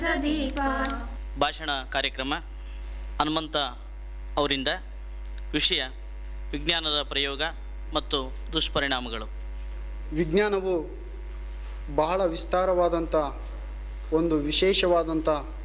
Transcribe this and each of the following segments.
ದೀಪ ಭಾಷಣ ಕಾರ್ಯಕ್ರಮ ಹನುಮಂತ ಅವರಿಂದ ವಿಷಯ ವಿಜ್ಞಾನದ ಪ್ರಯೋಗ ಮತ್ತು ದುಷ್ಪರಿಣಾಮಗಳು ವಿಜ್ಞಾನವು ಬಹಳ ವಿಸ್ತಾರವಾದಂಥ ಒಂದು ವಿಶೇಷವಾದಂಥ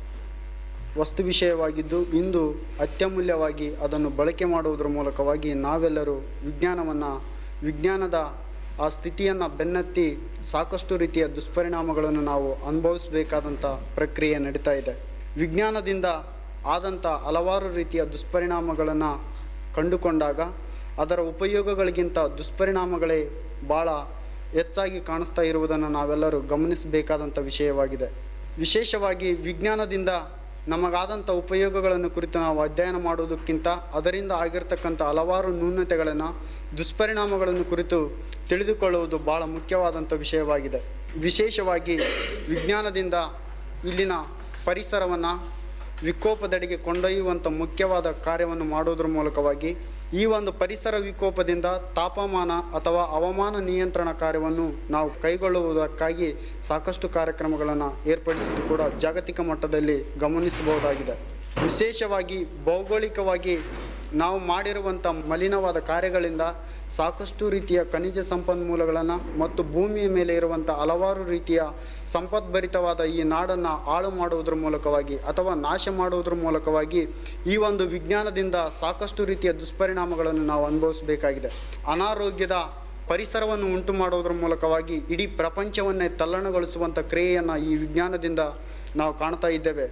ವಸ್ತು ವಿಷಯವಾಗಿದ್ದು ಇಂದು ಅತ್ಯಮೂಲ್ಯವಾಗಿ ಅದನ್ನು ಬಳಕೆ ಮಾಡುವುದರ ಮೂಲಕವಾಗಿ ನಾವೆಲ್ಲರೂ ವಿಜ್ಞಾನವನ್ನು ವಿಜ್ಞಾನದ ಆ ಸ್ಥಿತಿಯನ್ನು ಬೆನ್ನತ್ತಿ ಸಾಕಷ್ಟು ರೀತಿಯ ದುಷ್ಪರಿಣಾಮಗಳನ್ನು ನಾವು ಅನುಭವಿಸಬೇಕಾದಂಥ ಪ್ರಕ್ರಿಯೆ ನಡೀತಾ ಇದೆ ವಿಜ್ಞಾನದಿಂದ ಆದಂಥ ಹಲವಾರು ರೀತಿಯ ದುಷ್ಪರಿಣಾಮಗಳನ್ನು ಕಂಡುಕೊಂಡಾಗ ಅದರ ಉಪಯೋಗಗಳಿಗಿಂತ ದುಷ್ಪರಿಣಾಮಗಳೇ ಭಾಳ ಹೆಚ್ಚಾಗಿ ಕಾಣಿಸ್ತಾ ಇರುವುದನ್ನು ನಾವೆಲ್ಲರೂ ಗಮನಿಸಬೇಕಾದಂಥ ವಿಷಯವಾಗಿದೆ ವಿಶೇಷವಾಗಿ ವಿಜ್ಞಾನದಿಂದ ನಮಗಾದಂಥ ಉಪಯೋಗಗಳನ್ನು ಕುರಿತು ನಾವು ಅಧ್ಯಯನ ಮಾಡುವುದಕ್ಕಿಂತ ಅದರಿಂದ ಆಗಿರ್ತಕ್ಕಂಥ ಹಲವಾರು ನ್ಯೂನತೆಗಳನ್ನು ದುಷ್ಪರಿಣಾಮಗಳನ್ನು ಕುರಿತು ತಿಳಿದುಕೊಳ್ಳುವುದು ಭಾಳ ಮುಖ್ಯವಾದಂಥ ವಿಷಯವಾಗಿದೆ ವಿಶೇಷವಾಗಿ ವಿಜ್ಞಾನದಿಂದ ಇಲ್ಲಿನ ಪರಿಸರವನ್ನು ವಿಕೋಪದೆಡೆಗೆ ಕೊಂಡೊಯ್ಯುವಂಥ ಮುಖ್ಯವಾದ ಕಾರ್ಯವನ್ನು ಮಾಡುವುದರ ಮೂಲಕವಾಗಿ ಈ ಒಂದು ಪರಿಸರ ವಿಕೋಪದಿಂದ ತಾಪಮಾನ ಅಥವಾ ಹವಾಮಾನ ನಿಯಂತ್ರಣ ಕಾರ್ಯವನ್ನು ನಾವು ಕೈಗೊಳ್ಳುವುದಕ್ಕಾಗಿ ಸಾಕಷ್ಟು ಕಾರ್ಯಕ್ರಮಗಳನ್ನು ಏರ್ಪಡಿಸಿದ್ದು ಕೂಡ ಜಾಗತಿಕ ಮಟ್ಟದಲ್ಲಿ ಗಮನಿಸಬಹುದಾಗಿದೆ ವಿಶೇಷವಾಗಿ ಭೌಗೋಳಿಕವಾಗಿ ನಾವು ಮಾಡಿರುವಂಥ ಮಲಿನವಾದ ಕಾರ್ಯಗಳಿಂದ ಸಾಕಷ್ಟು ರೀತಿಯ ಖನಿಜ ಸಂಪನ್ಮೂಲಗಳನ್ನು ಮತ್ತು ಭೂಮಿಯ ಮೇಲೆ ಇರುವಂಥ ಹಲವಾರು ರೀತಿಯ ಸಂಪದ್ಭರಿತವಾದ ಈ ನಾಡನ್ನು ಹಾಳು ಮಾಡುವುದರ ಮೂಲಕವಾಗಿ ಅಥವಾ ನಾಶ ಮಾಡುವುದರ ಮೂಲಕವಾಗಿ ಈ ಒಂದು ವಿಜ್ಞಾನದಿಂದ ಸಾಕಷ್ಟು ರೀತಿಯ ದುಷ್ಪರಿಣಾಮಗಳನ್ನು ನಾವು ಅನುಭವಿಸಬೇಕಾಗಿದೆ ಅನಾರೋಗ್ಯದ ಪರಿಸರವನ್ನು ಉಂಟು ಮಾಡುವುದರ ಮೂಲಕವಾಗಿ ಇಡೀ ಪ್ರಪಂಚವನ್ನೇ ತಲ್ಲಣಗೊಳಿಸುವಂಥ ಕ್ರಿಯೆಯನ್ನು ಈ ವಿಜ್ಞಾನದಿಂದ ನಾವು ಕಾಣ್ತಾ ಇದ್ದೇವೆ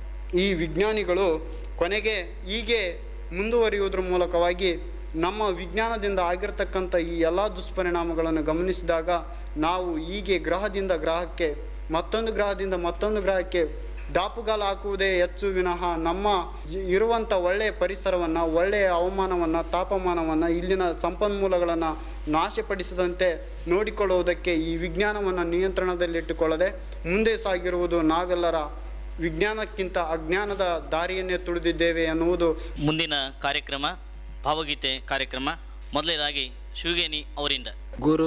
ಈ ವಿಜ್ಞಾನಿಗಳು ಕೊನೆಗೆ ಹೀಗೆ ಮುಂದುವರಿಯುವುದರ ಮೂಲಕವಾಗಿ ನಮ್ಮ ವಿಜ್ಞಾನದಿಂದ ಆಗಿರ್ತಕ್ಕಂಥ ಈ ಎಲ್ಲ ದುಷ್ಪರಿಣಾಮಗಳನ್ನು ಗಮನಿಸಿದಾಗ ನಾವು ಹೀಗೆ ಗ್ರಹದಿಂದ ಗ್ರಹಕ್ಕೆ ಮತ್ತೊಂದು ಗ್ರಹದಿಂದ ಮತ್ತೊಂದು ಗ್ರಹಕ್ಕೆ ದಾಪುಗಾಲ ಹಾಕುವುದೇ ಹೆಚ್ಚು ವಿನಃ ನಮ್ಮ ಜಿ- ಇರುವಂಥ ಒಳ್ಳೆಯ ಪರಿಸರವನ್ನು ಒಳ್ಳೆಯ ಹವಾಮಾನವನ್ನು ತಾಪಮಾನವನ್ನು ಇಲ್ಲಿನ ಸಂಪನ್ಮೂಲಗಳನ್ನು ನಾಶಪಡಿಸದಂತೆ ನೋಡಿಕೊಳ್ಳುವುದಕ್ಕೆ ಈ ವಿಜ್ಞಾನವನ್ನು ನಿಯಂತ್ರಣದಲ್ಲಿಟ್ಟುಕೊಳ್ಳದೆ ಮುಂದೆ ಸಾಗಿರುವುದು ನಾವೆಲ್ಲರ ವಿಜ್ಞಾನಕ್ಕಿಂತ ಅಜ್ಞಾನದ ದಾರಿಯನ್ನೇ ತುಳಿದಿದ್ದೇವೆ ಎನ್ನುವುದು ಮುಂದಿನ ಕಾರ್ಯಕ್ರಮ ಭಾವಗೀತೆ ಕಾರ್ಯಕ್ರಮ ಮೊದಲನೇದಾಗಿ ಶಿವಗೇನಿ ಅವರಿಂದ ಗುರು